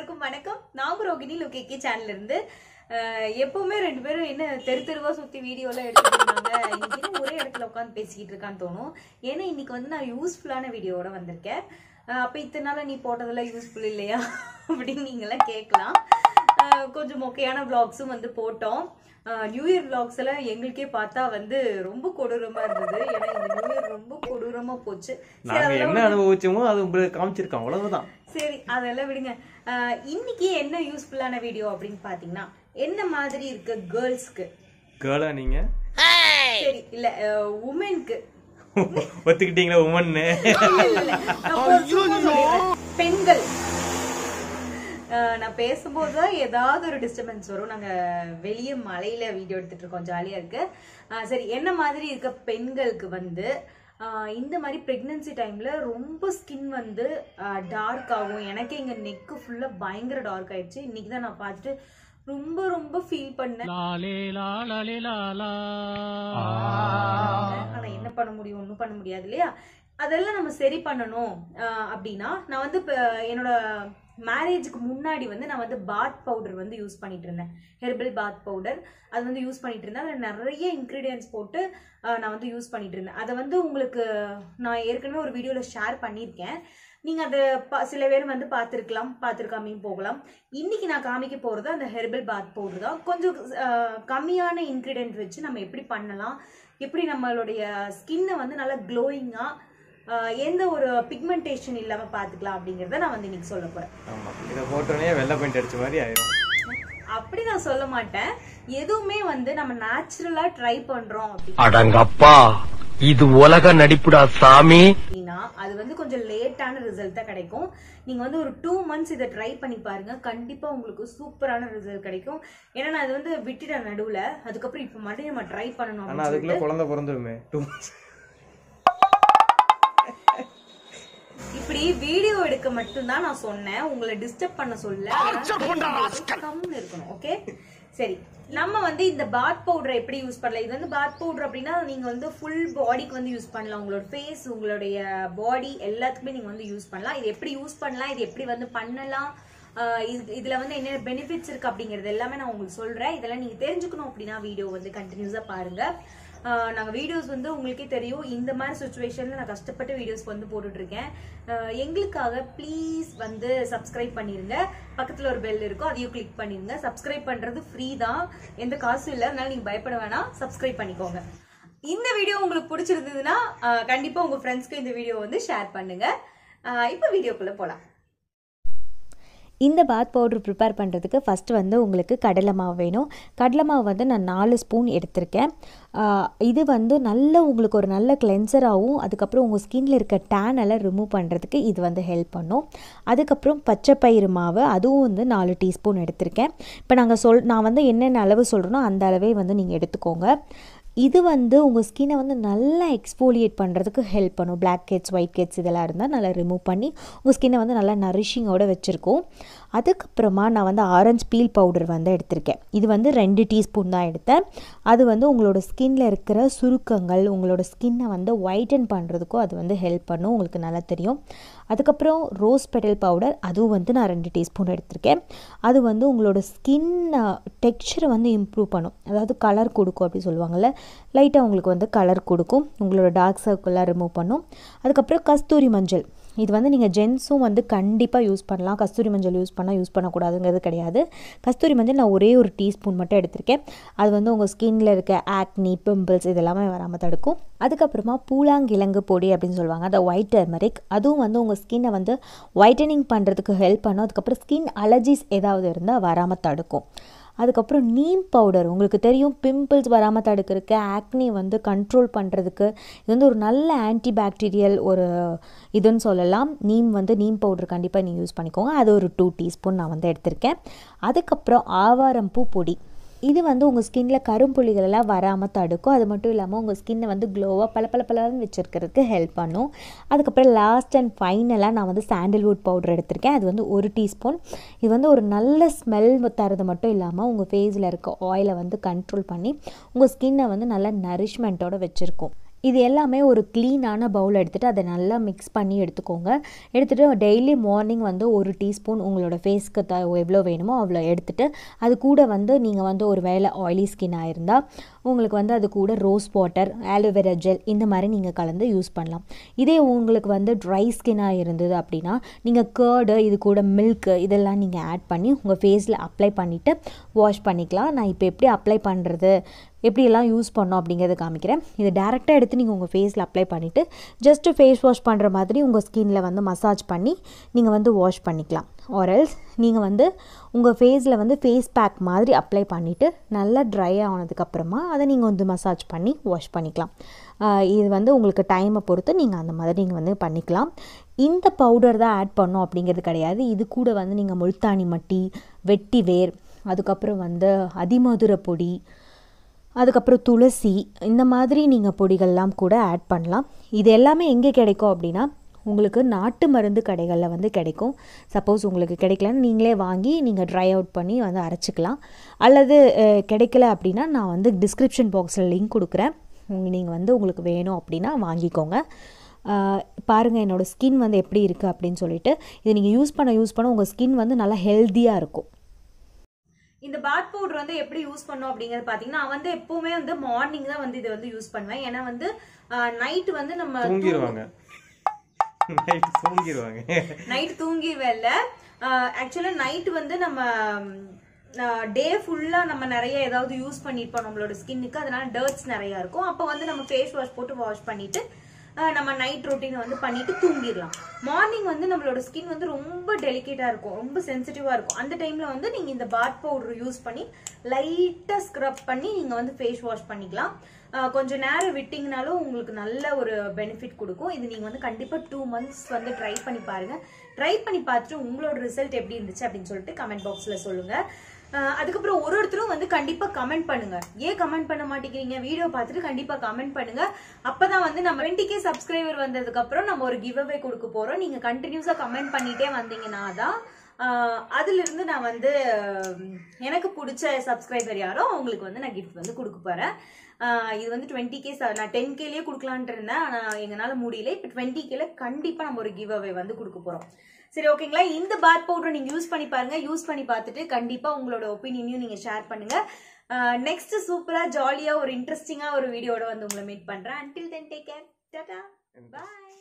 எல்லாருக்கும் வணக்கம் நான் ரோகிணி லோகேகே சேனல்ல இருந்து அஹ், எப்பவுமே ரெண்டு பேரும் என்ன தெரு தெருவா சுத்தி வீடியோலாம் எடுத்துருந்தாங்க இன்னைக்கு என்ன ஒரே இடத்துல உட்காந்து பேசிக்கிட்டு இருக்கான்னு தோணும் ஏன்னா இன்னைக்கு வந்து நான் யூஸ்ஃபுல்லான வீடியோவோட வந்திருக்கேன் அஹ், அப்ப இத்தனை நாளா நீ போட்டதெல்லாம் யூஸ்ஃபுல் இல்லையா அப்படின்னு நீங்களாம் கேட்கலாம் அஹ், கொஞ்சம் மொக்கையான vlogsம் வந்து போட்டோம் நியூ இயர் vlogs எல்லாம் எங்களுக்கே பார்த்தா வந்து ரொம்ப கொடூரமா இருந்தது ஏன்னா இந்த நியூ இயர் ரொம்ப கொடூரமா போச்சு சரி, நாங்க அதெல்லாம் என்ன அனுபவிச்சோமோ அது உங்களுக்கு காமிச்சிருக்கோம் அவ்வளவுதான் சரி அதெல்லாம் விடுங்க ஆஹ் இன்னைக்கு என்ன யூஸ்ஃபுல்லான வீடியோ அப்படின்னு பாத்தீங்கன்னா என்ன மாதிரி இருக்கு கேர்ள்ஸ்க்கு கேர்ளா நீங்க சரி இல்ல உமனுக்கு ஒத்துக்கிட்டீங்களா உமன்னு பெண்கள் ஆஹ் நான் பேசும்போது தான் ஏதாவது ஒரு டிஸ்டர்பன்ஸ் வரும் நாங்க வெளியே மலையில வீடியோ எடுத்துட்டு இருக்கோம் ஜாலியா இருக்கு ஆஹ் சரி என்ன மாதிரி இருக்க பெண்களுக்கு வந்து ஆஹ் இந்த மாதிரி பிரெக்னன்சி டைம்ல ரொம்ப ஸ்கின் வந்து டார்க் ஆகும் எனக்கே இங்க நெக்கு ஃபுல்லா பயங்கர டார்க் ஆயிடுச்சு இன்னைக்கு தான் நான் பார்த்துட்டு ரொம்ப ரொம்ப ஃபீல் பண்ணேன் லாலே லாலே லாலா ஆனா என்ன பண்ண முடியும் ஒண்ணும் பண்ண முடியாது இல்லையா அதெல்லாம் நம்ம சரி பண்ணணும் ஆஹ் அப்படின்னா நான் வந்து இப்ப என்னோட மேரேஜுக்கு முன்னாடி வந்து நான் வந்து பாத் பவுடர் வந்து யூஸ் பண்ணிட்டு இருந்தேன் ஹெர்பல் பாத் பவுடர் அது வந்து யூஸ் பண்ணிட்டு இருந்தேன் அதில் நிறைய இன்க்ரீடியன்ஸ் போட்டு ஆஹ் நான் வந்து யூஸ் பண்ணிட்டு இருந்தேன் அதை வந்து உங்களுக்கு நான் ஏற்கனவே ஒரு வீடியோவில் ஷேர் பண்ணியிருக்கேன் நீங்கள் அதை பா- சில பேர் வந்து பார்த்துருக்கலாம் பார்த்துருக்காமையும் போகலாம் இன்னைக்கு நான் காமிக்க போகிறது அந்த ஹெர்பல் பாத் பவுடர் தான் கொஞ்சம் ஆஹ், கம்மியான இன்க்ரீடியன்ட் வச்சு நம்ம எப்படி பண்ணலாம் எப்படி நம்மளுடைய ஸ்கின்னை வந்து நல்லா க்ளோயிங்காக எந்த ஒரு பிக்மெண்டேஷன் இல்லாமல் பார்த்துக்கலாம் அப்படிங்கிறத நான் வந்து இன்னைக்கு சொல்ல போகிறேன் ஆமா இதை போட்டோன்னே வெள்ளை பெயிண்ட் அடிச்ச மாதிரி ஆயிரும் அப்படி நான் சொல்ல மாட்டேன் எதுவுமே வந்து நம்ம நேச்சுரலா ட்ரை பண்றோம் அப்படி- அடங்கப்பா இது உலக நடிப்புடா சாமி அப்படின்னா அது வந்து கொஞ்சம் லேட்டான ரிசல்ட் தான் கிடைக்கும் நீங்க வந்து ஒரு டூ மந்த்ஸ் இதை ட்ரை பண்ணி பாருங்க கண்டிப்பா உங்களுக்கு சூப்பரான ரிசல்ட் கிடைக்கும் ஏன்னா நான் அது வந்து விட்டுட்டேன் நடுவுல அதுக்கப்புறம் இப்ப மறுபடியும் நம்ம ட்ரை பண்ணணும் ஆனா அப்படின்னு அதுக்குள்ள சொல்லிட்டு குழந்தை பிறந்துருமே டூ இப்படி வீடியோ எடுக்க மட்டும்தான் நான் சொன்னேன் உங்களை டிஸ்டர்ப் பண்ண சொல்ல கம்னு இருக்கணும் ஓகே சரி நம்ம வந்து இந்த பாத் பவுடரை எப்படி யூஸ் பண்ணலாம் இது வந்து பாத் பவுடர் அப்படின்னா நீங்க வந்து ஃபுல் பாடிக்கு வந்து யூஸ் பண்ணலாம் உங்களோட ஃபேஸ் உங்களுடைய பாடி எல்லாத்துக்குமே நீங்க வந்து யூஸ் பண்ணலாம் இது எப்படி யூஸ் பண்ணலாம் இது எப்படி வந்து பண்ணலாம் ஆஹ் இது இதுல வந்து என்ன பெனிஃபிட்ஸ் இருக்கு அப்படிங்கறது எல்லாமே நான் உங்களுக்கு சொல்றேன் இதெல்லாம் நீங்க தெரிஞ்சுக்கணும் அப்படின்னா வீடியோ வந்து கண்டினியூஸா பாருங்க ஆஹ் நாங்க வீடியோஸ் வந்து உங்களுக்கே தெரியும் இந்த மாதிரி சுச்சுவேஷன்ல நான் கஷ்டப்பட்டு வீடியோஸ் வந்து போட்டுட்டு இருக்கேன் ஆஹ் எங்களுக்காக ப்ளீஸ் வந்து சப்ஸ்கிரைப் பண்ணிருங்க பக்கத்துல ஒரு பெல் இருக்கும் அதையும் கிளிக் பண்ணிருங்க சப்ஸ்கிரைப் பண்றது ஃப்ரீ தான் எந்த காசும் இல்லை அதனால நீங்க பயப்பட வேணாம் சப்ஸ்கிரைப் பண்ணிக்கோங்க இந்த வீடியோ உங்களுக்கு பிடிச்சிருந்ததுன்னா ஆஹ் கண்டிப்பா உங்க ஃப்ரெண்ட்ஸ்க்கு இந்த வீடியோ வந்து ஷேர் பண்ணுங்க ஆஹ் இப்போ வீடியோக்குள்ள போலாம் இந்த பாத் பவுடர் ப்ரிப்பேர் பண்ணுறதுக்கு ஃபஸ்ட்டு வந்து உங்களுக்கு கடலை மாவு வேணும் கடலை மாவு வந்து நான் நாலு ஸ்பூன் எடுத்திருக்கேன் ஆஹ் இது வந்து நல்ல உங்களுக்கு ஒரு நல்ல கிளென்சராகவும் அதுக்கப்புறம் உங்கள் ஸ்கின்ல இருக்க டேன் எல்லாம் ரிமூவ் பண்ணுறதுக்கு இது வந்து ஹெல்ப் பண்ணும் அதுக்கப்புறம் பச்சைப்பயிறு மாவு அதுவும் வந்து நாலு டீஸ்பூன் எடுத்திருக்கேன் இப்போ நாங்கள் சொல் நான் வந்து என்னென்ன அளவு சொல்கிறேனோ அந்த அளவே வந்து நீங்கள் எடுத்துக்கோங்க இது வந்து உங்கள் ஸ்கின்னை வந்து நல்லா எக்ஸ்போலியேட் பண்ணுறதுக்கு ஹெல்ப் பண்ணும் பிளாக் ஹெட்ஸ் ஒயிட் ஹெட்ஸ் இதெல்லாம் இருந்தால் நல்லா ரிமூவ் பண்ணி உங்கள் ஸ்கின்னை வந்து நல்லா நரிஷிங்கோட வச்சுருக்கோம் அதுக்கப்புறமா நான் வந்து ஆரஞ்சு பீல் பவுடர் வந்து எடுத்திருக்கேன் இது வந்து ரெண்டு டீஸ்பூன் தான் எடுத்தேன் அது வந்து உங்களோட ஸ்கின்ல இருக்கிற சுருக்கங்கள் உங்களோட ஸ்கின்னை வந்து ஒயிட்டன் பண்ணுறதுக்கும் அது வந்து ஹெல்ப் பண்ணும் உங்களுக்கு நல்லா தெரியும் அதுக்கப்புறம் ரோஸ் பெடல் பவுடர் அதுவும் வந்து நான் ரெண்டு டீஸ்பூன் எடுத்திருக்கேன் அது வந்து உங்களோட ஸ்கின் டெக்ஸ்சரை வந்து இம்ப்ரூவ் பண்ணும் அதாவது கலர் கொடுக்கும் அப்படி சொல்லுவாங்கள்ல லைட்டாக உங்களுக்கு வந்து கலர் கொடுக்கும் உங்களோட டார்க் சர்க்கிளாக ரிமூவ் பண்ணும் அதுக்கப்புறம் கஸ்தூரி மஞ்சள் இது வந்து நீங்கள் ஜென்ஸும் வந்து கண்டிப்பாக யூஸ் பண்ணலாம் கஸ்தூரி மஞ்சள் யூஸ் பண்ணால் யூஸ் பண்ணக்கூடாதுங்கிறது கிடையாது கஸ்தூரி மஞ்சள் நான் ஒரே ஒரு டீஸ்பூன் மட்டும் எடுத்திருக்கேன் அது வந்து உங்கள் ஸ்கின்ல இருக்க ஆக்னி பிம்பிள்ஸ் இதெல்லாமே வராமல் தடுக்கும் அதுக்கப்புறமா பூலாங்கிழங்கு பொடி அப்படின்னு சொல்லுவாங்க அந்த ஒயிட் டர்மரிக் அதுவும் வந்து உங்கள் ஸ்கின்னை வந்து ஒயிட்டனிங் பண்ணுறதுக்கு ஹெல்ப் பண்ணும் அதுக்கப்புறம் ஸ்கின் அலர்ஜிஸ் ஏதாவது இருந்தால் வராமல் தடுக்கும் அதுக்கப்புறம் நீம் பவுடர் உங்களுக்கு தெரியும் பிம்பிள்ஸ் வராமல் தடுக்கிறதுக்கு ஆக்னி வந்து கண்ட்ரோல் பண்ணுறதுக்கு இது வந்து ஒரு நல்ல ஆன்டி பாக்டீரியல் ஒரு இதுன்னு சொல்லலாம் நீம் வந்து நீம் பவுடர் கண்டிப்பாக நீங்கள் யூஸ் பண்ணிக்கோங்க அது ஒரு டூ டீஸ்பூன் நான் வந்து எடுத்திருக்கேன் அதுக்கப்புறம் ஆவாரம் பூ பொடி இது வந்து உங்கள் ஸ்கின்ல கரும்புள்ளிகள் எல்லாம் வராமல் தடுக்கும் அது மட்டும் இல்லாமல் உங்கள் ஸ்கின்னை வந்து க்ளோவாக பல பல பலன்னு வச்சுருக்கிறதுக்கு ஹெல்ப் பண்ணும் அதுக்கப்புறம் லாஸ்ட் அண்ட் ஃபைனலாக நான் வந்து சாண்டில்வுட் பவுடர் எடுத்திருக்கேன் அது வந்து ஒரு டீஸ்பூன் இது வந்து ஒரு நல்ல ஸ்மெல் தரது மட்டும் இல்லாமல் உங்கள் ஃபேஸில் இருக்க ஆயிலை வந்து கண்ட்ரோல் பண்ணி உங்கள் ஸ்கின்னை வந்து நல்ல நரிஷ்மெண்ட்டோட வச்சுருக்கும் இது எல்லாமே ஒரு க்ளீனான பவுல் எடுத்துகிட்டு அதை நல்லா மிக்ஸ் பண்ணி எடுத்துக்கோங்க எடுத்துகிட்டு டெய்லி மார்னிங் வந்து ஒரு டீஸ்பூன் உங்களோட ஃபேஸ்க்கு த எவ்வளோ வேணுமோ அவ்வளோ எடுத்துகிட்டு அது கூட வந்து நீங்கள் வந்து ஒரு வேளை ஆயிலி ஸ்கின்னாக இருந்தால் உங்களுக்கு வந்து அது கூட ரோஸ் வாட்டர் ஆலோவேரா ஜெல் இந்த மாதிரி நீங்கள் கலந்து யூஸ் பண்ணலாம் இதே உங்களுக்கு வந்து ட்ரை ஸ்கின்னாக இருந்தது அப்படின்னா நீங்கள் கேர்டு இது கூட மில்க்கு இதெல்லாம் நீங்கள் ஆட் பண்ணி உங்கள் ஃபேஸில் அப்ளை பண்ணிவிட்டு வாஷ் பண்ணிக்கலாம் நான் இப்போ எப்படி அப்ளை பண்ணுறது எப்படியெல்லாம் யூஸ் பண்ணோம் அப்படிங்கிறத காமிக்கிறேன் இதை டேரெக்டாக எடுத்து நீங்கள் உங்கள் ஃபேஸில் அப்ளை பண்ணிவிட்டு ஜஸ்ட்டு ஃபேஸ் வாஷ் பண்ணுற மாதிரி உங்கள் ஸ்கின்ல வந்து மசாஜ் பண்ணி நீங்கள் வந்து வாஷ் பண்ணிக்கலாம் ஆரல்ஸ் நீங்கள் வந்து உங்கள் ஃபேஸில் வந்து ஃபேஸ் பேக் மாதிரி அப்ளை பண்ணிவிட்டு நல்லா ட்ரை ஆனதுக்கப்புறமா அதை நீங்கள் வந்து மசாஜ் பண்ணி வாஷ் பண்ணிக்கலாம் ஆஹ் இது வந்து உங்களுக்கு டைமை பொறுத்து நீங்கள் அந்த மாதிரி நீங்கள் வந்து பண்ணிக்கலாம் இந்த பவுடர் தான் ஆட் பண்ணோம் அப்படிங்கிறது கிடையாது இது கூட வந்து நீங்கள் முல்தானி மட்டி வெட்டி வேர் அதுக்கப்புறம் வந்து அதிமதுர பொடி அதுக்கப்புறம் துளசி இந்த மாதிரி நீங்கள் பொடிகள்லாம் கூட ஆட் பண்ணலாம் இது எல்லாமே எங்கே கிடைக்கும் அப்படின்னா உங்களுக்கு நாட்டு மருந்து கடைகளில் வந்து கிடைக்கும் சப்போஸ் உங்களுக்கு கிடைக்கலன்னு நீங்களே வாங்கி நீங்கள் ட்ரை அவுட் பண்ணி வந்து அரைச்சிக்கலாம் அல்லது அஹ், கிடைக்கல அப்படின்னா நான் வந்து டிஸ்கிரிப்ஷன் பாக்ஸில் லிங்க் கொடுக்குறேன் நீங்கள் வந்து உங்களுக்கு வேணும் அப்படின்னா வாங்கிக்கோங்க ஆஹ், பாருங்கள் என்னோடய ஸ்கின் வந்து எப்படி இருக்குது அப்படின்னு சொல்லிட்டு இதை நீங்கள் யூஸ் பண்ண யூஸ் பண்ண உங்கள் ஸ்கின் வந்து நல்லா ஹெல்த்தியாக இருக்கும் இந்த பாத் பவுடர் வந்து எப்படி யூஸ் பண்ணோம் அப்படிங்கறது பாத்தீங்கன்னா நான் வந்து எப்பவுமே வந்து மார்னிங் தான் வந்து இதை வந்து யூஸ் பண்ணுவேன் ஏன்னா வந்து நைட் வந்து நம்ம தூங்கிடுவாங்க நைட் தூங்கிடுவாங்க நைட் தூங்கிடுவேன்ல ஆக்சுவலா நைட் வந்து நம்ம டே ஃபுல்லா நம்ம நிறைய ஏதாவது யூஸ் பண்ணிருப்போம் நம்மளோட ஸ்கின்னுக்கு அதனால டர்ட்ஸ் நிறைய இருக்கும் அப்போ வந்து நம்ம ஃபேஸ் வாஷ் போட்டு வாஷ் பண்ணிட்டு ஆஹ் நம்ம நைட் ரொட்டீன் வந்து பண்ணிட்டு தூங்கிடலாம் மார்னிங் வந்து நம்மளோட ஸ்கின் வந்து ரொம்ப டெலிகேட்டா இருக்கும் ரொம்ப சென்சிட்டிவா இருக்கும் அந்த டைம்ல வந்து நீங்க இந்த பாத் பவுடர் யூஸ் பண்ணி லைட்டா ஸ்க்ரப் பண்ணி நீங்க வந்து ஃபேஸ் வாஷ் பண்ணிக்கலாம் ஆஹ் கொஞ்சம் நேரம் விட்டிங்கனாலும் உங்களுக்கு நல்ல ஒரு பெனிஃபிட் கொடுக்கும் இது நீங்க வந்து கண்டிப்பா டூ மந்த்ஸ் வந்து ட்ரை பண்ணி பாருங்க ட்ரை பண்ணி பார்த்துட்டு உங்களோட ரிசல்ட் எப்படி இருந்துச்சு அப்படின்னு சொல்லிட்டு கமெண்ட் பாக்ஸ்ல சொல்லுங்க ஆஹ் அதுக்கப்புறம் ஒரு ஒருத்தரும் வந்து கண்டிப்பா கமெண்ட் பண்ணுங்க ஏன் கமெண்ட் பண்ண மாட்டேங்கிறீங்க வீடியோ பார்த்துட்டு கண்டிப்பா கமெண்ட் பண்ணுங்க அப்பதான் வந்து நம்ம 20k கே சப்ஸ்கிரைபர் வந்ததுக்கு அப்புறம் நம்ம ஒரு கிவ் அவே கொடுக்க போறோம் நீங்க கண்டினியூஸா கமெண்ட் பண்ணிட்டே வந்தீங்கன்னா தான் ஆஹ் அதுல இருந்து நான் வந்து உம், எனக்கு பிடிச்ச சப்ஸ்கிரைபர் யாரோ அவங்களுக்கு வந்து நான் கிஃப்ட் வந்து கொடுக்க போறேன் ஆஹ் இது வந்து டுவெண்ட்டி கே நான் டென் கேலயே கொடுக்கலான்ட்டு இருந்தேன் ஆனா எங்களால முடியல இப்போ டுவெண்ட்டி கேல கண்டிப்பா நம்ம ஒரு கிவ் அவே வந்து கொடுக்க போறோம் சரி ஓகேங்களா இந்த பாத் பவுடர் நீங்க யூஸ் பண்ணி பாருங்க யூஸ் பண்ணி பார்த்துட்டு கண்டிப்பா உங்களோட ஒப்பீனியனையும் நீங்க ஷேர் பண்ணுங்க நெக்ஸ்ட் சூப்பரா ஜாலியா ஒரு இன்ட்ரெஸ்டிங்கா ஒரு வீடியோட வந்து உங்களை மீட் பண்றேன் until then take care tata பாய்